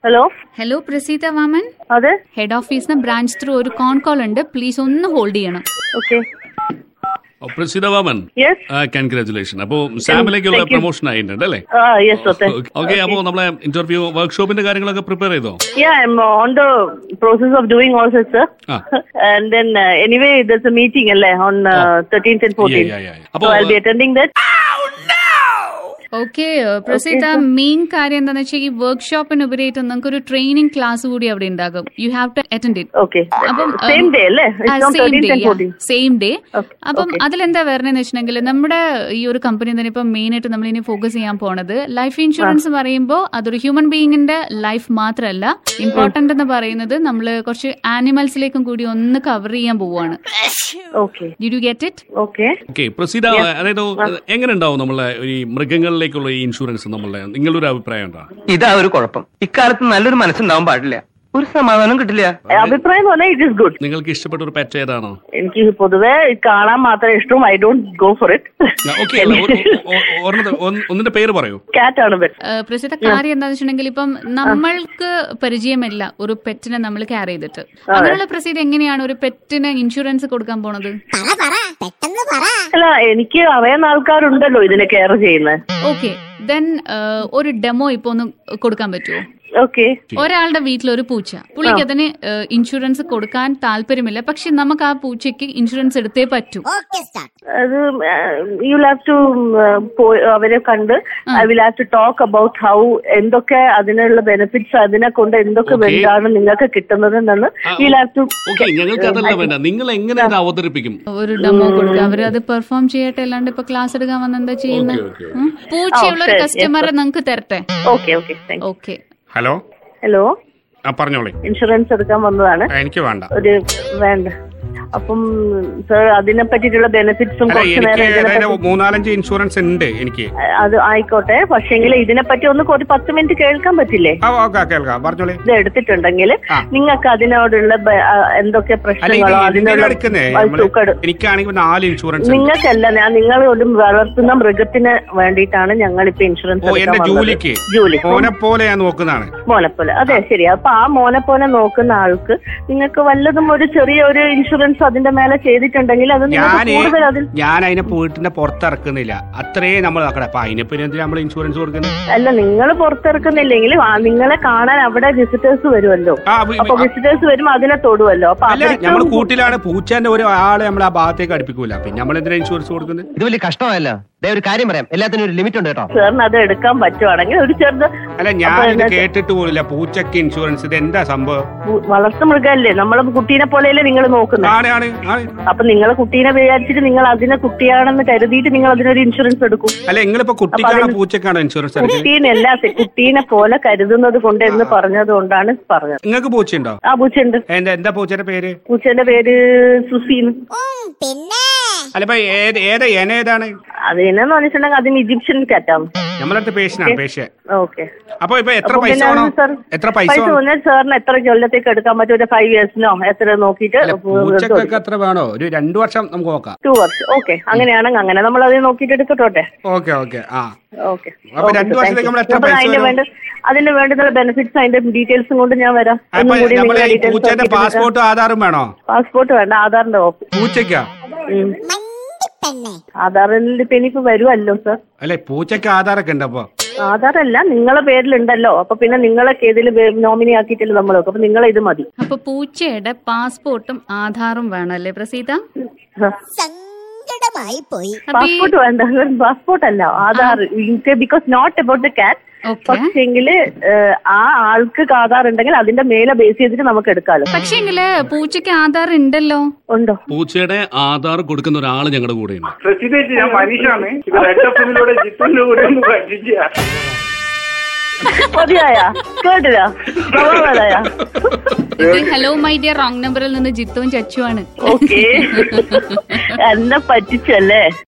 Hello hello Praseetha Vaman അതെ head ഓഫീസിന് branch through ഒരു കോൺ കോൾ ഉണ്ട് പ്ലീസ് ഒന്ന് ഹോൾഡ് ചെയ്യണം ഓക്കെ പ്രസിദ്ധ വാമൻ യെസ് കൺഗ്രാറ്റുലേഷൻ അപ്പോ സാമിലേക്കുള്ള Thank you. പ്രൊമോഷൻ ആയിട്ടുണ്ട് അല്ലേ ആ യെസ് ഓക്കെ ഓക്കെ അപ്പോ നമ്മളെ ഇന്റർവ്യൂ വർക്ക്ഷോപ്പിന്റെ കാര്യങ്ങളൊക്കെ പ്രിപ്പയർ ചെയ്തോ Yeah, I'm on the process of doing all that, sir. Ah. And then, uh, anyway, there's a meeting alle, on uh, 13th and 14th. Yeah, yeah, yeah. So Apo, I'll be uh, attending that. Okay Praseetha main കാര്യം എന്താണെന്ന് വെച്ചാൽ ഈ വർക്ക്ഷോപ്പിന് ഉപരിയായിട്ട് നിങ്ങൾക്ക് ഒരു training class കൂടി അവിടെ ഉണ്ടാകും you have to attend it Okay. അപ്പം Same day, അല്ലേ? It's on 13th and 14th. Same day Okay, അപ്പം okay. അതിലെന്താ വരണെന്ന് വെച്ചിട്ടുണ്ടെങ്കിൽ നമ്മുടെ ഈ ഒരു കമ്പനി തന്നെ ഇപ്പം മെയിൻ ആയിട്ട് നമ്മൾ ഇനി ഫോക്കസ് ചെയ്യാൻ പോണത് ലൈഫ് ഇൻഷുറൻസ് പറയുമ്പോൾ അതൊരു ഹ്യൂമൻ ബീയിങ്ങിന്റെ ലൈഫ് മാത്രമല്ല ഇമ്പോർട്ടന്റ് എന്ന് പറയുന്നത് നമ്മൾ കുറച്ച് ആനിമൽസിലേക്കും കൂടി ഒന്ന് കവർ ചെയ്യാൻ പോവാണ് Okay. Did you get it Okay. Okay പ്രസിദ്ധ അതായത് എങ്ങനെ ഉണ്ടാവും നമ്മളെ ഈ മൃഗങ്ങളിലേക്കുള്ള ഈ ഇൻഷുറൻസ് നമ്മളെ നിങ്ങളുടെ ഒരു അഭിപ്രായം എന്താ ഇതാ ഒരു കുഴപ്പം ഇക്കാലത്ത് നല്ലൊരു മനസ്സുണ്ടാവാൻ പാടില്ല ഒരു സമാധാനം കിട്ടില്ല അഭിപ്രായം എന്ന് പറഞ്ഞാൽ ഇറ്റ് ഇസ് ഗുഡ് നിങ്ങൾക്ക് ഇഷ്ടപ്പെട്ട ഒരു പെറ്റ് ഏതാണോ എനിക്ക് പൊതുവെ കാണാൻ മാത്രമേ ഇഷ്ടവും I don't go for okay it ഒന്നിന്റെ പേര് പറയൂ കാറ്റ് ആണ് ബെറ്റർ ഏഹ് പ്രസിദ്ധ കാര്യം എന്താണെന്ന് വെച്ചിട്ടുണ്ടെങ്കിൽ ഇപ്പം നമ്മൾക്ക് പരിചയമില്ല ഒരു പെറ്റിനെ നമ്മൾ കെയർ ചെയ്തിട്ട് അങ്ങനെയുള്ള പ്രസിദ്ധ എങ്ങനെയാണ് ഒരു പെറ്റിന് ഇൻഷുറൻസ് കൊടുക്കാൻ പോണത് അല്ല എനിക്ക് അറിയുന്ന ആൾക്കാരുണ്ടല്ലോ ഇതിനെ കെയർ ചെയ്യുന്നത് ഓക്കെ ദെൻ ഒരു ഡെമോ ഇപ്പൊ ഒന്ന് കൊടുക്കാൻ പറ്റുമോ ഓക്കെ ഒരാളുടെ വീട്ടിൽ ഒരു പൂച്ച പുള്ളിക്ക് അതിന് ഇൻഷുറൻസ് കൊടുക്കാൻ താല്പര്യമില്ല പക്ഷെ നമുക്ക് ആ പൂച്ചയ്ക്ക് ഇൻഷുറൻസ് എടുത്തേ പറ്റൂ അത് യു ഹാവ് ടു അവരെ കണ്ട് I will have to talk about how എന്തൊക്കെ അതിനുള്ള ബെനിഫിറ്റ്സ് അതിനെ കൊണ്ട് എന്തൊക്കെ Okay. എന്താണ് നിങ്ങൾക്ക് കിട്ടുന്നത് എന്നാണ് യു ഹാവ് ടു ഓക്കെ ഞങ്ങൾക്ക് അതല്ല വേണ്ട നിങ്ങൾ എങ്ങനെ ഇത് അവതരിപ്പിക്കും ഒരു ഡെമോ കൊടുക്കുക അവരത് പെർഫോം ചെയ്യട്ടെ അല്ലാണ്ട് ഇപ്പൊ ക്ലാസ് എടുക്കാൻ വന്ന എന്താ ചെയ്യുന്നത് Okay, okay. ഉം? പൂച്ചയുള്ള ഒരു Oh, ശരി, കസ്റ്റമറെ നിങ്ങൾക്ക് തരട്ടെ okay okay thank okay hello hello ആ പറഞ്ഞോളി ഇൻഷുറൻസ് എടുക്കാൻ വന്നതാണ് ആ, എനിക്ക് വേണ്ട ഒരു വേണ്ട അപ്പം സർ അതിനെ പറ്റിയിട്ടുള്ള ബെനിഫിറ്റ്സും അല്ല കുറച്ച് എനിക്ക് നേരം ഇതിനെ അതായത് പറ്റി- മൂന്നാലഞ്ച് ഇൻഷുറൻസ് ഉണ്ട് എനിക്ക് അത് ആയിക്കോട്ടെ പക്ഷെങ്കിൽ ഇതിനെ പറ്റി ഒന്ന് ഒരു പത്ത് മിനിറ്റ് കേൾക്കാൻ പറ്റില്ലേ ആ ഓക്കെ കേൾക്കാം പറഞ്ഞോളി ഇത് എടുത്തിട്ടുണ്ടെങ്കിൽ ആ. നിങ്ങൾക്ക് അതിനോടുള്ള ബ- ആ, എന്തൊക്കെ അല്ല ഇത് പ്രശ്നങ്ങളോ എന്തിനാ അതിനുള്ള എടുക്കുന്നേ അത് തൂക്കെടു- എനിക്കാണെങ്കിൽ നാല് ഇൻഷുറൻസ് ഉണ്ട് നിങ്ങൾക്കല്ല ഞാൻ നിങ്ങൾ ഒരു വളർത്തുന്ന മൃഗത്തിന് വേണ്ടിയിട്ടാണ് ഞങ്ങൾ ഇപ്പൊ ഇൻഷുറൻസ് ഓ എന്റെ ജോലിക്ക് ജോലി മോനെ പോലെ ഞാൻ നോക്കുന്നതാണ് മോനെ പോലെ അതെ ശരി അപ്പൊ ആ മോനെ പോലെ നോക്കുന്ന ആൾക്ക് നിങ്ങൾക്ക് വല്ലതും ഒരു ചെറിയ ഒരു ഇൻഷുറൻസ് അതിന്റെ മേലെ ചെയ്തിട്ടുണ്ടെങ്കിൽ അത് നിങ്ങൾക്ക് ഞാന് കൂടുതൽ അതിൽ ഞാൻ അതിനെ വീട്ടിന്റെ പുറത്തിറക്കുന്നില്ല അത്രയും നമ്മൾ നോക്കണം അപ്പൊ അതിനെ പിന്നെ എന്തിനാ നമ്മൾ ഇൻഷുറൻസ് കൊടുക്കുന്നത് അല്ല നിങ്ങൾ പുറത്തിറക്കുന്നില്ലെങ്കിലും ആ നിങ്ങളെ കാണാൻ അവിടെ വിസിറ്റേഴ്സ് വരുമല്ലോ ആ, വി- അപ്പൊ വിസിറ്റേഴ്സ് വരുമ്പോൾ അതിനെ തൊടുവല്ലോ അപ്പൊ അല്ല അവർക്ക് നമ്മൾ കൂട്ടിലാണ് പൂച്ചേന്റെ ഒരു ആളെ നമ്മൾ ആ ഭാഗത്തേക്ക് അടുപ്പിക്കൂല പിന്നെ നമ്മൾ എന്തിനാ ഇൻഷുറൻസ് കൊടുക്കുന്നത് ഇത് വലിയ കഷ്ടമല്ല ദേ ഒരു കാര്യം പറയാം എല്ലാത്തിനും ഒരു ലിമിറ്റ് ഉണ്ട് കേട്ടോ സാറിന് അത് എടുക്കാൻ പറ്റുവാണെങ്കിൽ ഒരു ചെറുത് അല്ല അപ്പൊ ഞാൻ ഇത് എന്നിട്ട് കേട്ടിട്ട് പോലില്ല പൂച്ചക്ക് ഇൻഷുറൻസ് ഇത് എന്താ സംഭവം വ- വളർത്തു മൃഗമല്ലേ നമ്മളെ കുട്ടീനെ പോലെയല്ലേ നിങ്ങൾ നോക്കുന്നത് ആണ് ആണ് ആണ് അപ്പൊ നിങ്ങളെ കുട്ടീനെ വിചാരിച്ചിട്ട് നിങ്ങൾ അതിനെ കുട്ടിയാണെന്ന് കരുതിയിട്ട് നിങ്ങൾ അതിനൊരു ഇൻഷുറൻസ് എടുക്കും അല്ല നിങ്ങളിപ്പോ കുട്ടിക്കാണോ അതിന് പൂച്ചക്കാണോ ഇൻഷുറൻസ് എടുക്കുന്നത് കുട്ടീനല്ല കുട്ടീനെ പോലെ കരുതുന്നത് കൊണ്ട് എന്ന് പറഞ്ഞത് കൊണ്ടാണ് പറഞ്ഞത് നിങ്ങൾക്ക് പൂച്ചയുണ്ടോ ആ പൂച്ചയുണ്ട് എന്താ എന്താ പൂച്ചയുടെ പേര് പൂച്ചന്റെ പേര് സുസീൻ അല്ല ഇപ്പൊ ഏത് ഏതാ എന ഏതാണ് അത് എന്നാന്ന് പറഞ്ഞിട്ടുണ്ടെങ്കിൽ അതിന് ഈജിപ്ഷ്യൻ കാറ്റാണ് നമ്മളടുത്ത് പേഷ്യനാണ് പേഷ്യ ഓക്കെ അപ്പൊ ഇപ്പൊ എത്ര അപ്പൊ പൈസ പിന്നെ വേണം സാർ എത്ര പൈസ പൈസ വേണം പറഞ്ഞാൽ സാറിന് എത്ര കൊല്ലത്തേക്ക് എടുക്കാൻ പറ്റും ഒരു ഫൈവ് ഇയേഴ്സിനോ എത്ര നോക്കിയിട്ട് അല്ല, പൂച്ചക്കൊക്കെ എത്ര വേണോ ഒരു രണ്ടു വർഷം നമുക്ക് നോക്കാം ടു വർഷം ഓക്കെ അങ്ങനെയാണെങ്കിൽ അങ്ങനെ നമ്മൾ അത് നോക്കിയിട്ട് എടുക്കട്ടോട്ടെ ഓക്കെ ഓക്കെ ആ ഓക്കെ അപ്പൊ രണ്ട് വർഷത്തേക്ക് നമ്മൾ എത്ര പൈസ അതിന്റെ വരും? വേണ്ട അതിന് വേണ്ടുന്ന ബെനിഫിറ്റ്സ് അതിന്റെ ഡീറ്റെയിൽസും കൊണ്ട് ഞാൻ വരാം അപ്പൊ നമ്മള് ഈ പൂച്ചയുടെ പാസ്പോർട്ടും ആധാറും വേണോ പാസ്പോർട്ട് വേണ്ട ആധാറിന്റെ കോപ്പി പൂച്ചയ്ക്കാ ആധാറിൽ ഇപ്പൊ ഇനിയിപ്പോ വരുമല്ലോ സർ അല്ലെ പൂച്ചയ്ക്ക് ആധാറൊക്കെ ഉണ്ട് അപ്പൊ ആധാറല്ല നിങ്ങളെ പേരിലുണ്ടല്ലോ അപ്പൊ പിന്നെ നിങ്ങളെ ഇതിൽ നോമിനി ആക്കിയിട്ടില്ല നമ്മൾ വെക്കും അപ്പൊ നിങ്ങളെ ഇത് മതി അപ്പൊ പൂച്ചയുടെ പാസ്പോർട്ടും ആധാറും വേണമല്ലേ പ്രസീത സങ്കടമായി പോയി അപ്പൊ ഈ പാസ്പോർട്ട് വേണ്ട പാസ്പോർട്ട് അല്ല Aadhaar because not about the card okay പക്ഷെങ്കിൽ ആ ആൾക്ക് ആധാർ ഉണ്ടെങ്കിൽ അതിന്റെ മേലെ ബേസ് ചെയ്തിട്ട് നമുക്ക് എടുക്കാലോ പക്ഷേങ്കില് പൂച്ചയ്ക്ക് ആധാർ ഉണ്ടല്ലോ ഉണ്ടോ പൂച്ചയുടെ ആധാർ കൊടുക്കുന്ന ഒരാൾ ഞങ്ങളുടെ കൂടെയുണ്ട് പ്രസിദ്ധേച്ചി ഞാൻ മനീഷാണ് ഇത് റെഡ് എഫിലൂടെ ജിത്തുവിന്റെ കൂടെ ഒന്ന് പറ്റിക്കുക മതിയായ കേട്ടില്ല പ്രഭാതമായ ഇത് ഹലോ മൈ ഡിയർ റോങ് നമ്പറിൽ നിന്ന് ജിത്തുവും ചച്ചുവാണ് ഓക്കെ എന്നെ പറ്റിച്ചല്ലേ